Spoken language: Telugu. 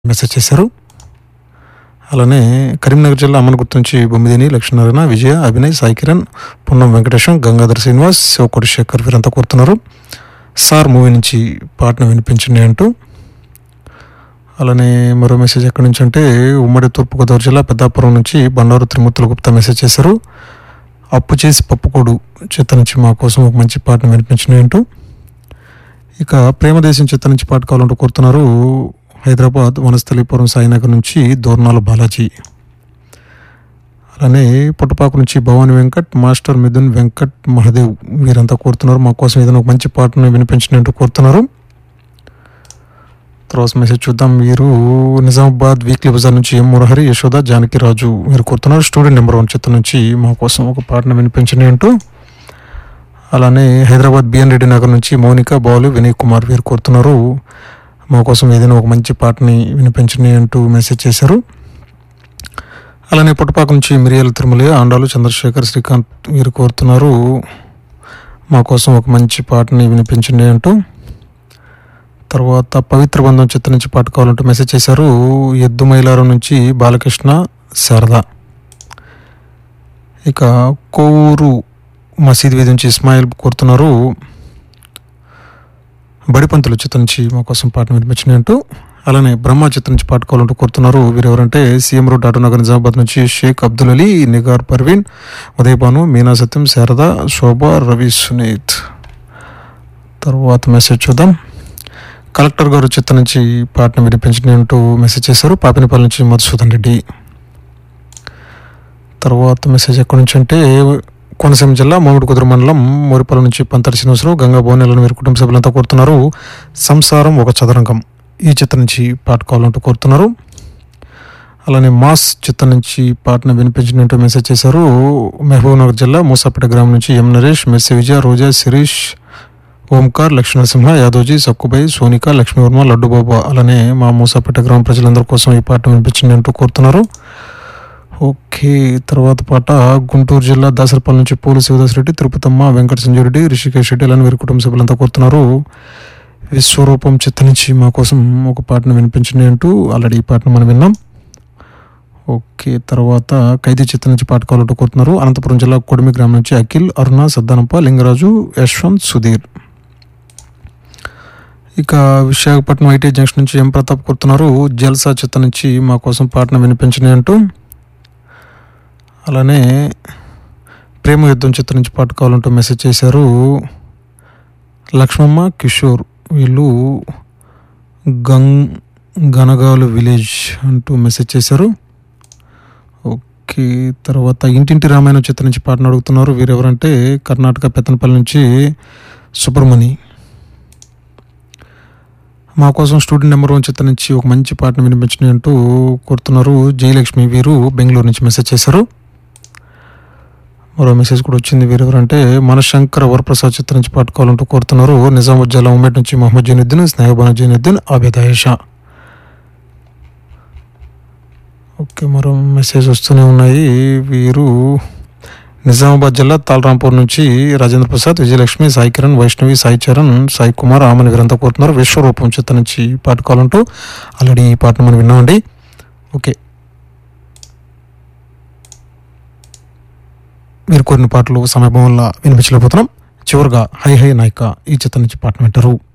మెసేజ్ చేశారు అలానే కరీంనగర్ జిల్లా అమన్ గుర్తు బొమ్మిదిని లక్ష్మీనారాయణ విజయ అభినయ్ సాయి కిరణ్ పున్నం వెంకటేశం గంగాధర్ శ్రీనివాస్ శివకోటి శేఖర్ వీరంతా కోరుతున్నారు సార్ మూవీ నుంచి పాటను వినిపించండి అంటూ అలానే మరో మెసేజ్ ఎక్కడి నుంచి అంటే ఉమ్మడి తూర్పుగోదావరి జిల్లా పెద్దాపురం నుంచి బండారు త్రిమూర్తుల గుప్తా మెసేజ్ చేశారు అప్పు చేసి పప్పుకోడు చిత్త నుంచి మా కోసం ఒక మంచి పాటను వినిపించండి అంటూ ఇక ప్రేమదేశం చిత్త నుంచి పాట కావాలంటూ కోరుతున్నారు హైదరాబాద్ వనస్థలీపురం సాయినగర్ నుంచి దోర్నాల బాలాజీ అలానే పుట్టపాకు నుంచి భవాని వెంకట్ మాస్టర్ మిథున్ వెంకట్ మహదేవ్ వీరంతా కోరుతున్నారు మా కోసం ఏదైనా ఒక మంచి పాటను వినిపించినట్టు కోరుతున్నారు తర్వాత మెసేజ్ చూద్దాం వీరు నిజామాబాద్ వీక్లీ బజార్ నుంచి ఎం మురహరి యశోద జానకిరాజు వీరు కోరుతున్నారు స్టూడెంట్ నెంబర్ వన్ చిత్రం నుంచి మా కోసం ఒక పాటను వినిపించండి అంటూ అలానే హైదరాబాద్ బిఎన్ రెడ్డి నగర్ నుంచి మౌనిక బాలు వినయ్ కుమార్ వీరు కోరుతున్నారు మా కోసం ఏదైనా ఒక మంచి పాటని వినిపించండి అంటూ మెసేజ్ చేశారు అలానే పుట్టపాక నుంచి మిరియాల తిరుమల ఆండాలు చంద్రశేఖర్ శ్రీకాంత్ వీరు కోరుతున్నారు మా కోసం ఒక మంచి పాటని వినిపించండి అంటూ తర్వాత పవిత్ర బంధం చిత్రం నుంచి పాట కావాలంటూ మెసేజ్ చేశారు ఎద్దు మైలారం నుంచి బాలకృష్ణ శారద ఇక కోవూరు మసీద్ వీధి నుంచి ఇస్మాయిల్ కోరుతున్నారు బడిపంతులు చిత్రం నుంచి మా కోసం పాటను వినిపించినాయి అంటూ అలానే బ్రహ్మ చిత్రం నుంచి పాట కావాలంటూ కోరుతున్నారు వీరెవరంటే CM road auto Nagar Nizamabad నుంచి షేక్ అబ్దుల్ అలీ నిగార్ పర్వీన్ ఉదయభాను మీనా సత్యం శారద శోభ రవి సునీత్ తర్వాత మెసేజ్ చూద్దాం కలెక్టర్ గారు చిత్త నుంచి పాటను వినిపించండి అంటూ మెసేజ్ చేశారు పాపినపల్లి నుంచి మధుసూదన్ రెడ్డి తర్వాత మెసేజ్ ఎక్కడి నుంచి అంటే కోనసీమ జిల్లా మామిడి కుదురు మండలం మోరిపల్లి నుంచి పంతటి శ్రీనివాసరావు గంగా భవనాలను వీరి కుటుంబ సభ్యులంతా కోరుతున్నారు సంసారం ఒక చదరంగం ఈ చిత్రం నుంచి పాట కావాలంటూ కోరుతున్నారు అలానే మాస్ చిత్రం నుంచి పాటను వినిపించినట్టు మెసేజ్ చేశారు మహబూబ్నగర్ జిల్లా మూసాపేట గ్రామం నుంచి ఎం నరేష్ మెస్సి విజయ రోజా శిరీష్ ఓంకార్ లక్ష్మణసింహ యాదవ్జీ సక్కుబాయి సోనిక లక్ష్మీవర్మ లడ్డుబాబు అలానే మా మూసాపేట గ్రామ ప్రజలందరి కోసం ఈ పాట వినిపించండి అంటూ కోరుతున్నారు ఓకే తర్వాత పాట గుంటూరు జిల్లా దాసరపల్లి నుంచి పూల శివదాస్ రెడ్డి తిరుపతమ్మ వెంకట సంజయ్ రెడ్డి రిషికేష్ రెడ్డి అలానే వీరి కుటుంబ సభ్యులంతా కోరుతున్నారు విశ్వరూపం చిత్త నుంచి మా కోసం ఒక పాటను వినిపించండి అంటూ ఆల్రెడీ ఈ పాటను మనం విన్నాం ఓకే తర్వాత ఖైదీ చిత్రం నుంచి పాట కావాలంటూ కోరుతున్నారు అనంతపురం జిల్లా కొడిమి గ్రామం నుంచి అఖిల్ అరుణ సద్దానప్ప లింగరాజు యశ్వంత్ సుధీర్ ఇక విశాఖపట్నం ఐటీ జంక్షన్ నుంచి ఎం ప్రతాప్ కోరుతున్నారు జల్సా చిత్రం నుంచి మా కోసం పాటను వినిపించండి అంటూ అలానే ప్రేమ యుద్ధం చిత్రం నుంచి పాట కావాలంటూ మెసేజ్ చేశారు లక్ష్మమ్మ కిషోర్ వీళ్ళు గంగ్ గనగాలు విలేజ్ అంటూ మెసేజ్ చేశారు ఓకే తర్వాత ఇంటింటి రామాయణం చిత్రం నుంచి పాటను అడుగుతున్నారు వీరెవరంటే కర్ణాటక పెత్తనపల్లి నుంచి సుబ్రమణి మా కోసం స్టూడెంట్ నెంబర్ వన్ చిత్రం నుంచి ఒక మంచి పాటను వినిపించండి అంటూ కోరుతున్నారు జయలక్ష్మి వీరు బెంగళూరు నుంచి మెసేజ్ చేశారు మరో మెసేజ్ కూడా వచ్చింది వీరెవరంటే మనశంకర వరప్రసాద్ చిత్రం నుంచి పాట కావాలంటూ కోరుతున్నారు నిజాముద్దీన్ జిల్లా ఉమ్మేట్ నుంచి మహమ్మద్ జైనుద్దీన్ స్నేహబాన్ జైనుద్దీన్ ఆబేద్ ఆయేషా ఓకే మరో మెసేజ్ వస్తూనే ఉన్నాయి వీరు నిజామాబాద్ జిల్లా తాల్రాంపూర్ నుంచి రాజేంద్ర ప్రసాద్ విజయలక్ష్మి సాయి కిరణ్ వైష్ణవి సాయి చరణ్ సాయి కుమార్ ఆమెను వీరంతా కోరుతున్నారు విశ్వరూపం చిత్త నుంచి పాట కావాలంటూ ఆల్రెడీ ఈ పాటను మనం విన్నామండి ఓకే మీరు కొన్ని పాటలు సమయం వల్ల వినిపించలేకపోతున్నాం చివరిగా హై హై నాయక ఈ చిత్రం నుంచి పాటను వింటారు